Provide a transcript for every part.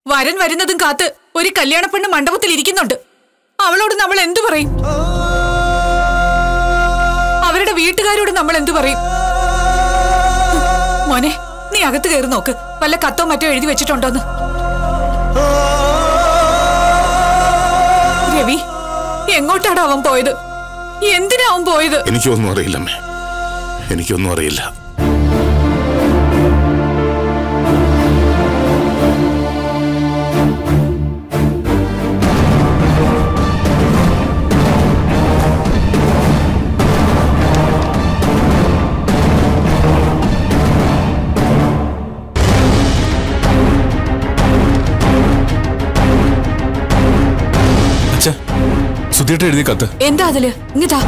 വരൻ വരുന്നതും കാത്ത് ഒരു കല്യാണ പെണ്ണ് മണ്ഡപത്തിൽ ഇരിക്കുന്നുണ്ട് അവളോട് നമ്മൾ എന്തു പറയും അവരുടെ വീട്ടുകാരോട് നമ്മൾ എന്തു പറയും മോനെ നീ അകത്ത് കയറി നോക്ക് വല്ല കത്തോ മറ്റോ എഴുതി വെച്ചിട്ടുണ്ടോന്ന് രവി എങ്ങോട്ടാണ് അവൻ പോയത് എന്തിനാ അവൻ പോയത് എനിക്കൊന്നും അറിയില്ലമ്മേ എനിക്കൊന്നും അറിയില്ല അച്ഛ സുധിയേട്ട എഴുതിയ കത്ത് എന്താ അതില് ഇങ്ങതാ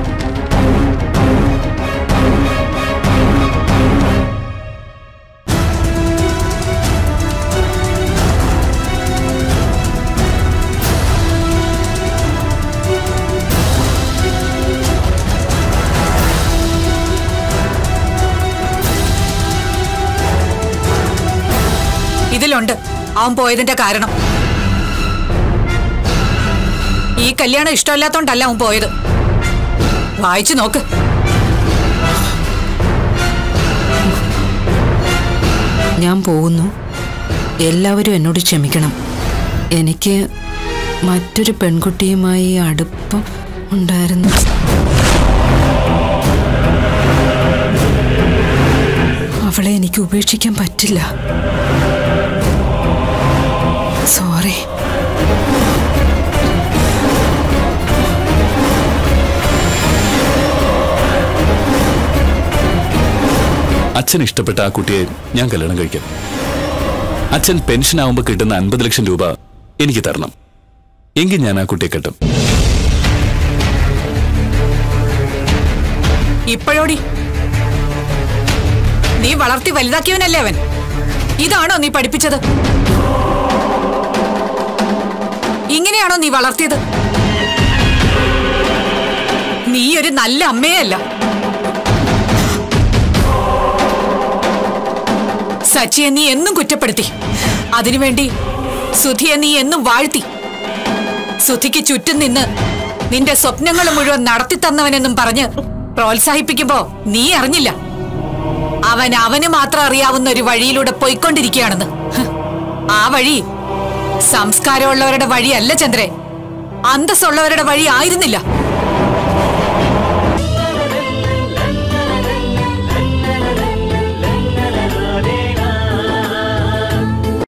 ഇതിലുണ്ട് അവൻ പോയതിന്റെ കാരണം ഈ കല്യാണം ഇഷ്ടമല്ലാത്തോണ്ടല്ല അവൻ പോയത് വായിച്ചു നോക്ക് ഞാൻ പോകുന്നു എല്ലാവരും എന്നോട് ക്ഷമിക്കണം എനിക്ക് മറ്റൊരു പെൺകുട്ടിയുമായി അടുപ്പം ഉണ്ടായിരുന്നു അവളെ എനിക്ക് ഉപേക്ഷിക്കാൻ പറ്റില്ല സോറി അച്ഛൻ ഇഷ്ടപ്പെട്ട ആ കുട്ടിയെ ഞാൻ കല്യാണം കഴിക്കാം അച്ഛൻ പെൻഷൻ ആവുമ്പോൾ കിട്ടുന്ന അൻപത് ലക്ഷം രൂപ എനിക്ക് തരണം എങ്കിൽ ഞാൻ ആ കുട്ടിയെ കെട്ടും ഇപ്പോഴോടി നീ വളർത്തി വലുതാക്കിയവനല്ലേ അവൻ ഇതാണോ നീ പഠിപ്പിച്ചത് ഇങ്ങനെയാണോ നീ വളർത്തിയത് നീ ഒരു നല്ല അമ്മയേ അല്ല സച്ചിയെ നീ എന്നും കുറ്റപ്പെടുത്തി അതിനുവേണ്ടി സുധിയെ നീ എന്നും വാഴ്ത്തി സുധിക്ക് ചുറ്റും നിന്ന് നിന്റെ സ്വപ്നങ്ങൾ മുഴുവൻ നടത്തി തന്നവനെന്നും പറഞ്ഞ് പ്രോത്സാഹിപ്പിക്കുമ്പോ നീ അറിഞ്ഞില്ല അവൻ അവന് മാത്രം അറിയാവുന്ന ഒരു വഴിയിലൂടെ പോയിക്കൊണ്ടിരിക്കുകയാണെന്ന് ഹ്. ആ വഴി സംസ്കാരമുള്ളവരുടെ വഴിയല്ല ചന്ദ്രേ അന്തസ്സുള്ളവരുടെ വഴി ആയിരുന്നില്ല